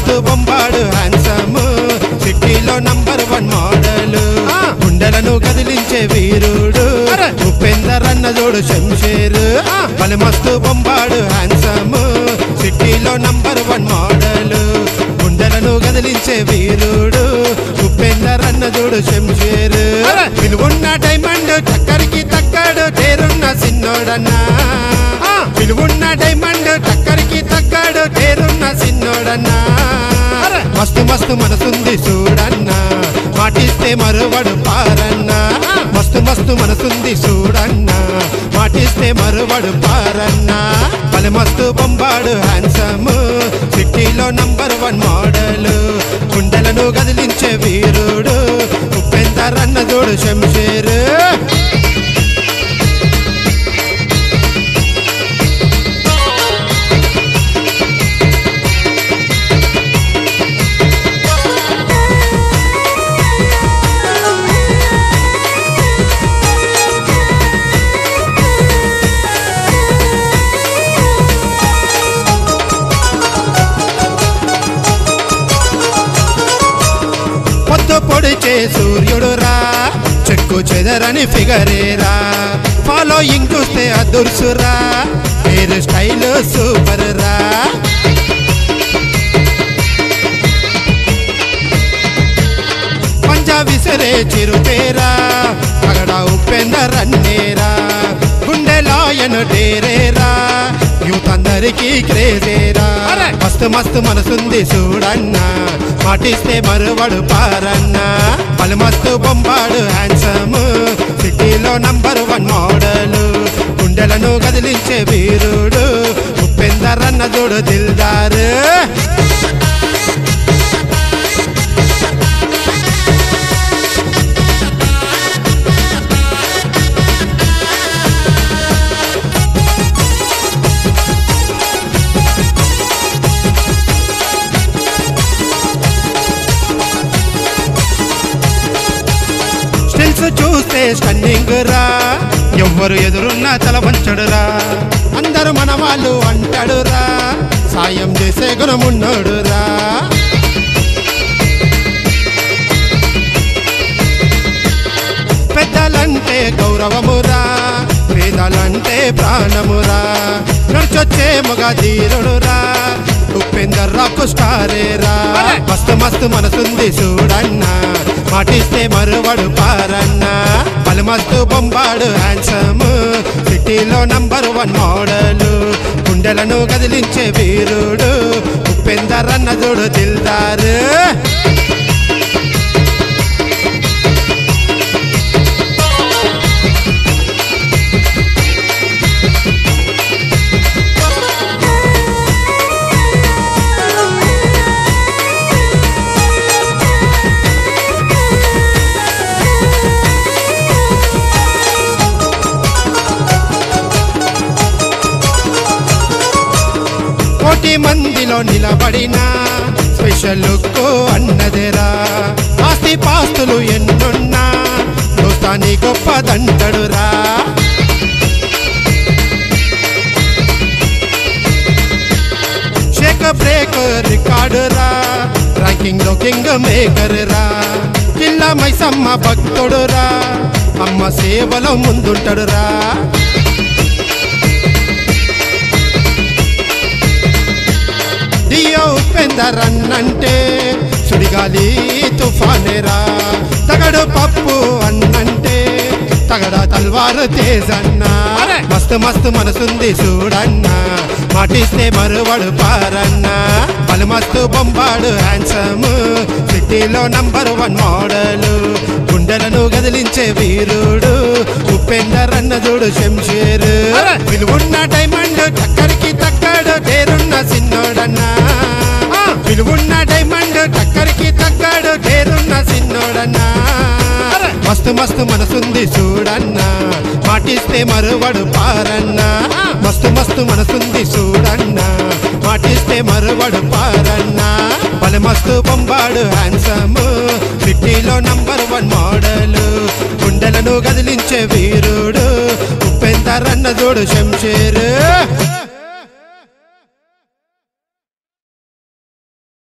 మస్తు బొంబాడు హ్యాండ్సమ్ సిటీలో నంబర్ వన్ మోడల్ గుండెలను కదిలించే వీరుడు ఉపేందర్ అన్న జోడు శంషేరు బలి మస్తు బొంబాడు హ్యాండ్సమ్ సిటీలో నంబర్ వన్ మోడల్ గుండెలను కదిలించే వీరుడు ఉపేందర్ అన్న జోడు శంషేరు విలువున్న డైమండ్ టక్కరికి తక్కడు టేరున్న సిన్నోడన్నా విలువున్న డైమండ్ టక్కరికి తక్కడు టేరున్న సిన్నోడన్నా మస్తు మస్తు మనసుంది చూడన్నా మాటిస్తే మరువడు పారన్నా మస్తు మస్తు మనసుంది చూడన్నా మాటిస్తే మరువడు పారన్నా పలు మస్తు బొంబాడు హ్యాండ్సమ్ సిటీలో నంబర్ వన్ మోడల్ గుండెలను కదిలించే వీరుడు ఉపేందర్ అన్న జోడు శంషేరు పొద్దు పొడిచే సూర్యుడు రా చెక్కు చెదరని ఫిగరేరా ఫాలోయింగ్ చూస్తే అదుర్సురా హెయిర్ స్టైల్ సూపర్ రా పంజా విసరే చిరుతేరా అగడ ఉపేందర్ అన్నేరా గుండెలాయను డేరేరా యూత్ అందరికీ క్రేజేరా మస్తు మస్తు మనసుంది చూడన్నా మాటిస్తే మరువడు పారన్నా పలు మస్తు బొంబాడు హ్యాండ్సమ్ సిటీలో నంబర్ వన్ మోడల్ గుండెలను కదిలించే వీరుడు ఉపేందర్ అన్న చూడు దిల్దారు స్టిల్స్ చూస్తే స్టన్నింగ్ రా ఎవ్వరు ఎదురున్నా తల వంచడురా అందరు మన వాళ్ళు అంటాడురా సాయం చేసే గుణమున్నాడురా పెద్దలంటే గౌరవమురా పేదలంటే ప్రాణమురా నడిచొచ్చే మగ ధీరుడురా ఉపేందర్ రాకు స్టారేరా మస్తు మస్తు మనసుంది చూడన్నా మాటిస్తే మరువడు పారన్నా పలు మస్తు బొంబాడు హ్యాండ్సమ్ సిటీలో నంబర్ వన్ మోడల్ గుండెలను కదిలించే వీరుడు ఉపేందర్ అన్న చూడు దిల్దారు కోటి మందిలో నిలబడిన స్పెషల్ లుక్ అన్నదేరా ఆస్తి పాస్తులు ఎన్నున్నా దోస్తాని గొప్పదంటడురా షేక్ బ్రేక్ రికార్డు రా ర్యాంకింగ్ లో కింగ్ మేకర్ రా పిల్ల మైసమ్మ భక్తుడు రా అమ్మ సేవలో ముందుంటాడు రా దియో ఉపేందర్ అన్నంటే సుడిగాలి తుఫానేరా తగడు పప్పు అన్నంటే తగడ తల్వారు తేజన్నా మస్తు మస్తు మనసుంది చూడన్నా మాటిస్తే మరువడు పారన్నా పలు మస్తు బొంబాడు హ్యాండ్సమ్ సిటీలో నంబర్ వన్ మోడల్ గుండెలను గదిలించే వీరుడు ఉపేందర్ అన్న చూడు శంషేరు విలువున్న డైమండ్ టక్కరికి తక్కడు పేరున్న సిన్నోడన్నా విలువున్న డైమండ్ టక్కరికి తక్కడు పేరున్న సిన్నోడన్నా మస్తు మస్తు మనసుంది చూడన్నా మాటిస్తే మరువడు పారన్నా మస్తు మస్తు మనసుంది చూడన్నా మాటిస్తే మరువడు పారన్నా పలు మస్తు బొంబాడు హ్యాండ్సమ్ సిటీలో నంబర్ వన్ మోడల్ గుండెలను కదిలించే వీరుడు ఉపేందర్ అన్న చూడు శంషేరు